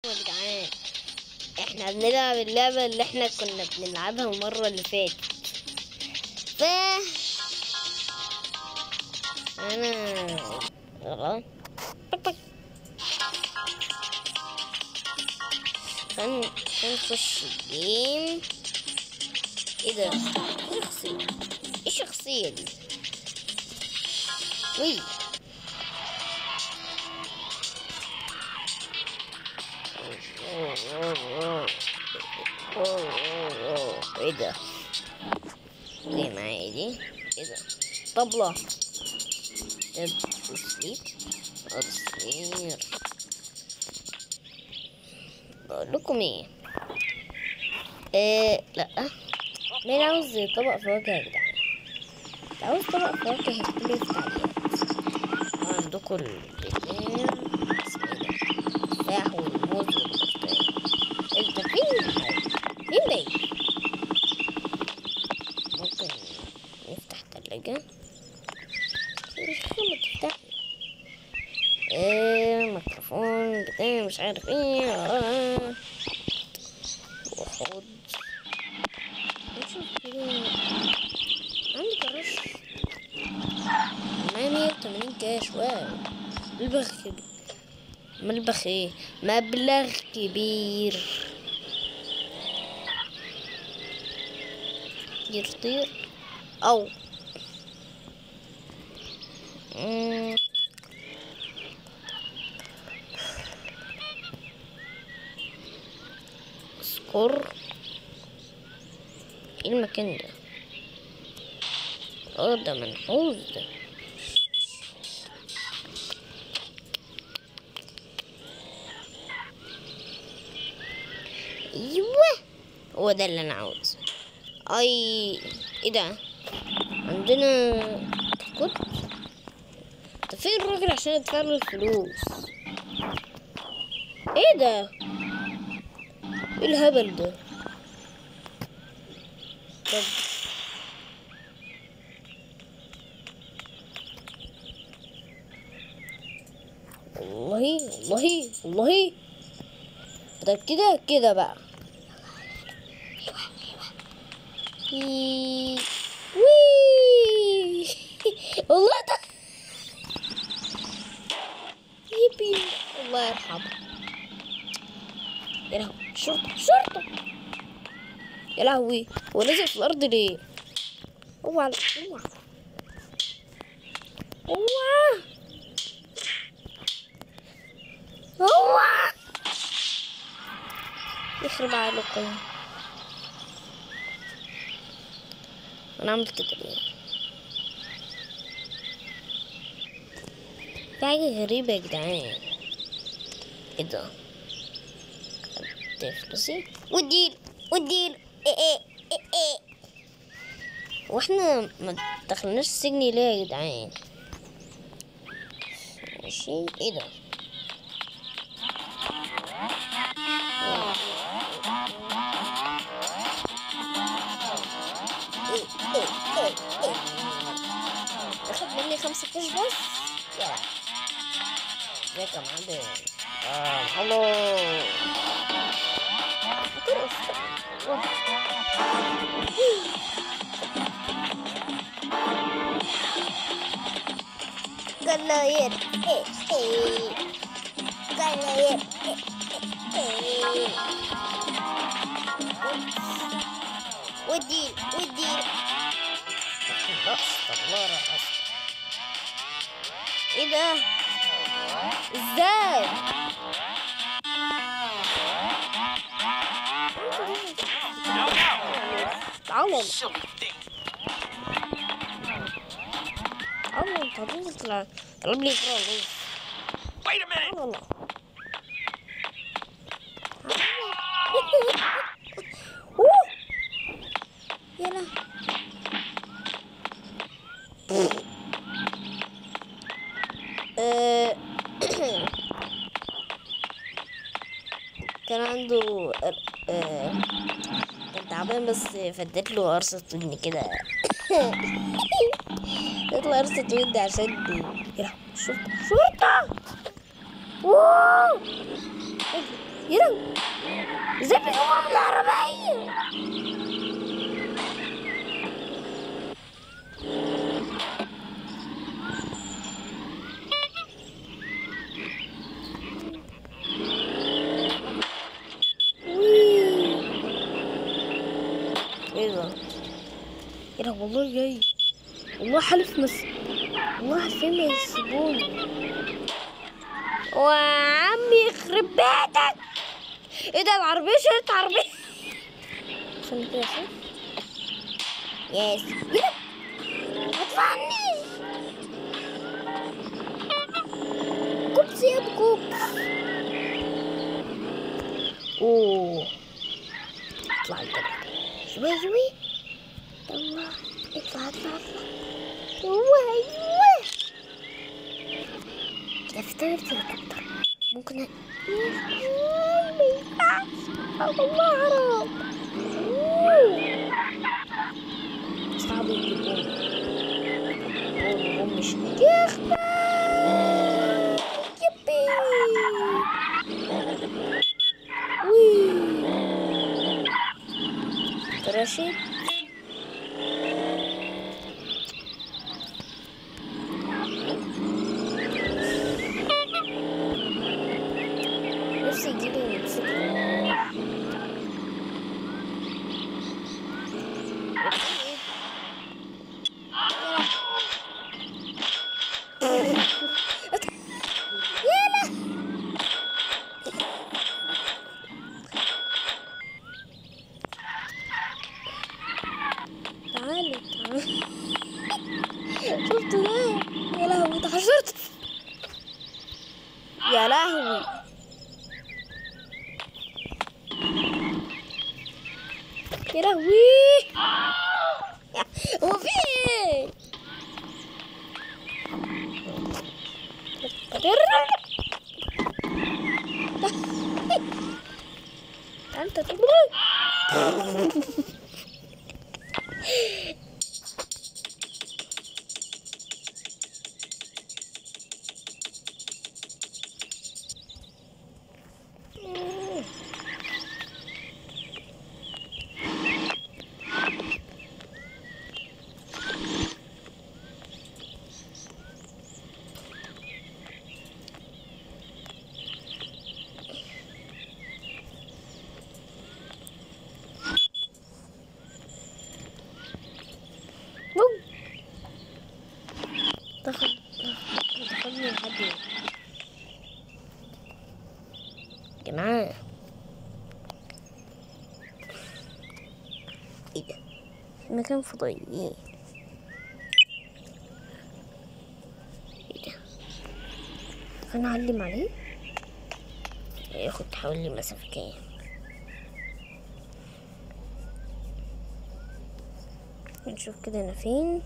يا جدعان احنا بنلعب اللعبة اللي احنا كنا بنلعبها المرة اللي فاتت ف انا غلط خلينا نخش الجيم ايه ده ايه شخصية ايه الشخصية دي وي ايه ده ايه معايا دي ايه ده طبلة اب سليب ارسلير بقول لكم ايه ايه لا مين عاوز طبق فواكه يا جدعان اللي عاوز طبق فواكه يكتب لي في التعليقات عندكم البيبان اسمه ايه ده التفاح والموز والبرتقال انت فين فين باي ممكن نفتح تلاجة ما تفتح ايه ميكروفون بتاع مش عارف ايه آه. وحوض نشوف كده عندي كراش معايا مية وتمانين كاش واو مبلغ كبير مبلغ ايه مبلغ كبير يطير او مم. سكور ايه المكان ده اه ده منحوس ده ايوه هو ده اللي انا عاوزه اي ايه ده عندنا كنت طب فين الراجل عشان يدفع له الفلوس ايه ده ايه الهبل ده طب والله والله والله طب كده كده بقى وي وي والله ده يبي الله يرحمه يا لهوي شرطة شرطة يا لهوي هو نزل في الأرض ليه؟ اوعى اوعى اوعى اوعى يخرب عليكم انا عملت كده ليه؟ في حاجة غريبة يا جدعان ايه ده؟ خدت فلوسي وديل وديل ايه ايه ايه ايه واحنا ما دخلناش السجن ليه يا جدعان ماشي ايه ده ايه ايه ايه ايه اخد مني خمسة كاش بس يلا ازيك يا معلم اه هلو Galayer, eh, eh. Galayer, eh, eh, eh. ودي ودي استغفر ايه ده ازاي تعالوا Silly thing. تعالوا انت هتنزل تلعب تلعب لي كرة ليه Wait a minute. والله أوه. يلا آه، كان عنده آه، كان تعبان بس فديت له قرصة ودني كده اديت له قرصة ودني عشان يلعب شرطة شرطة واو يا لهوي ازاي بيقوموا من العربية وي. ايه ده ايه ده والله جاي والله حلف مس والله عارفين ما يسيبوني وعمي يخرب بيتك ايه ده العربية شالت عربية خلي كده شوف يس ايه ده ما تفعنيش كوبس يا كوبس اوه اطلع الجبل شوي شوي يلا اطلع اطلع اطلع ايوه ايوه افتكرت الهليكوبتر ممكن أ... ما ينفعش الله حرام أوه. صعب يجيبوني بوم بوم مش يخبى يبي وي رشيد نفسي يجيلي موتوسيكل يلا تعالي تعالي شفت ده يا لهوي اتحشرت يا لهوي يا لهوي هو في ايه انت تقول بوم تاخد تاخدني لحد هنا. جماعة ايه ده مكان فضائي ايه ايه ده انا اعلم عليه ياخد حوالي مسافة كام نشوف كده انا فين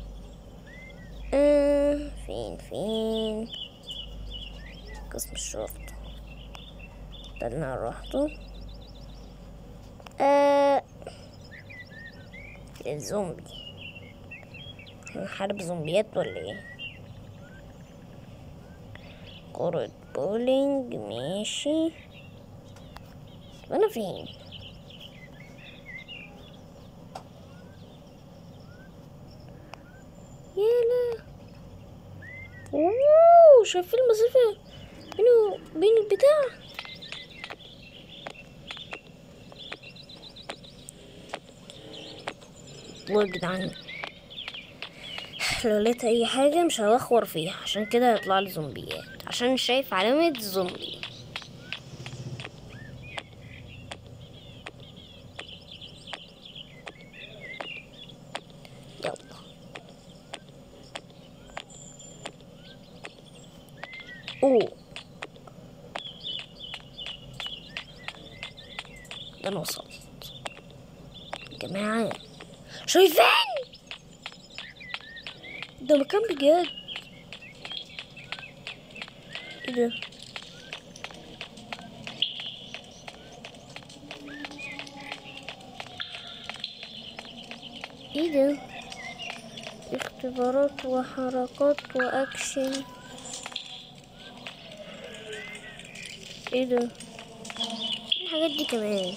آه فين فين قسم الشرطة ده اللي انا روحته آه الزومبي نحارب زومبيات ولا ايه كرة بولينج ماشي طب انا فين يلا اوه شايفين المسافة بينه بين البتاع والله يا جدعان لو لقيت اي حاجة مش هوخور فيها عشان كده هيطلع لي زومبيات عشان شايف علامة زومبي يلا اوه ده انا وصلت يا جماعة شايفين ده مكان بجد ايه ده ايه ده اختبارات وحركات واكشن ايه ده الحاجات دي كمان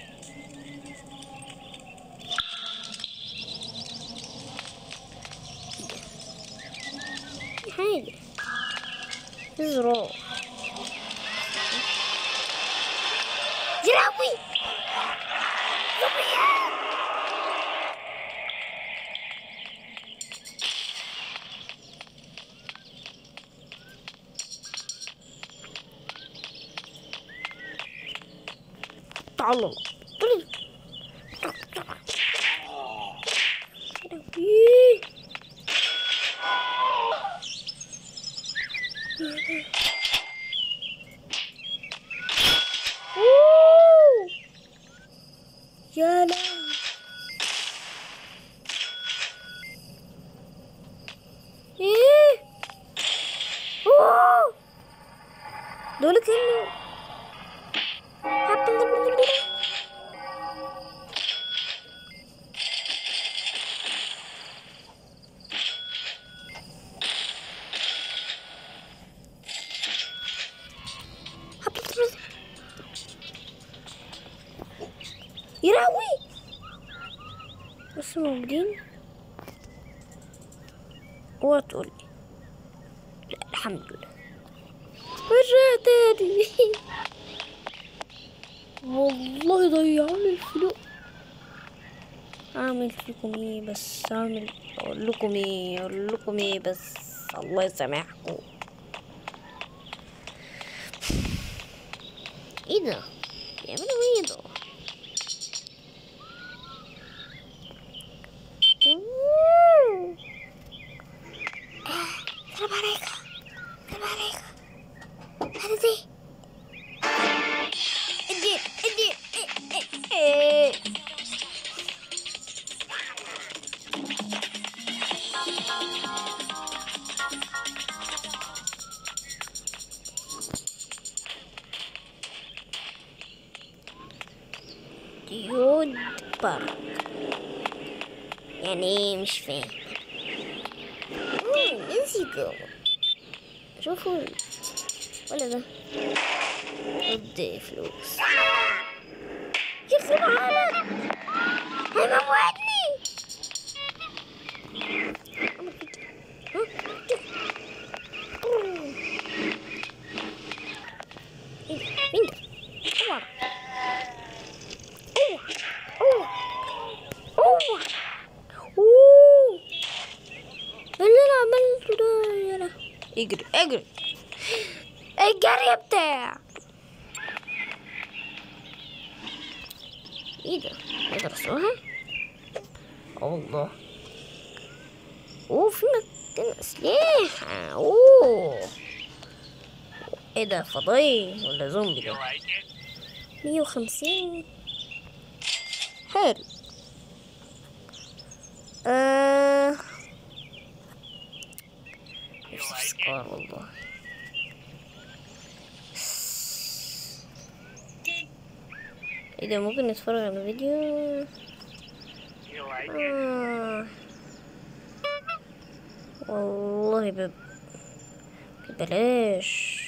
في حاجة في زرار يا لهوي زومبيات تعالوا تعالوا. يا لهوي. أوه. يا لهوي ايه أوه. دول كانوا يا لهوي بس موجودين اوعى تقولي لا الحمد لله رجع تاني والله ضيعوا لي الفلوس اعمل فيكم ايه بس اعمل اقول لكم ايه اقول لكم ايه بس الله يسامحكم ايه ده بيعملوا ايه ده أوه. آه، سلام عليكم سلام عليكم هذا دي ادي ادي إيه، إيه، إيه. ديود بارك يعني ايه مش فاهم مم، نسيته شوفوا ولا ده ادي فلوس يخرب عقلك هيموتني ها؟ ايه ده؟ مين ده؟ اوعى اوعى اوعى اوه اللي انا عملته ده يا لهوي اجري اجري الجري بتاع ايه ده يدرسوها الله اوه في مكان اسلحة اوه ايه ده فضائي ولا زومبي You ده like it? مية وخمسين حلو آه... نفسي في سكار والله ايه ده ممكن نتفرج على فيديو You like it? آه. والله بب... ببلاش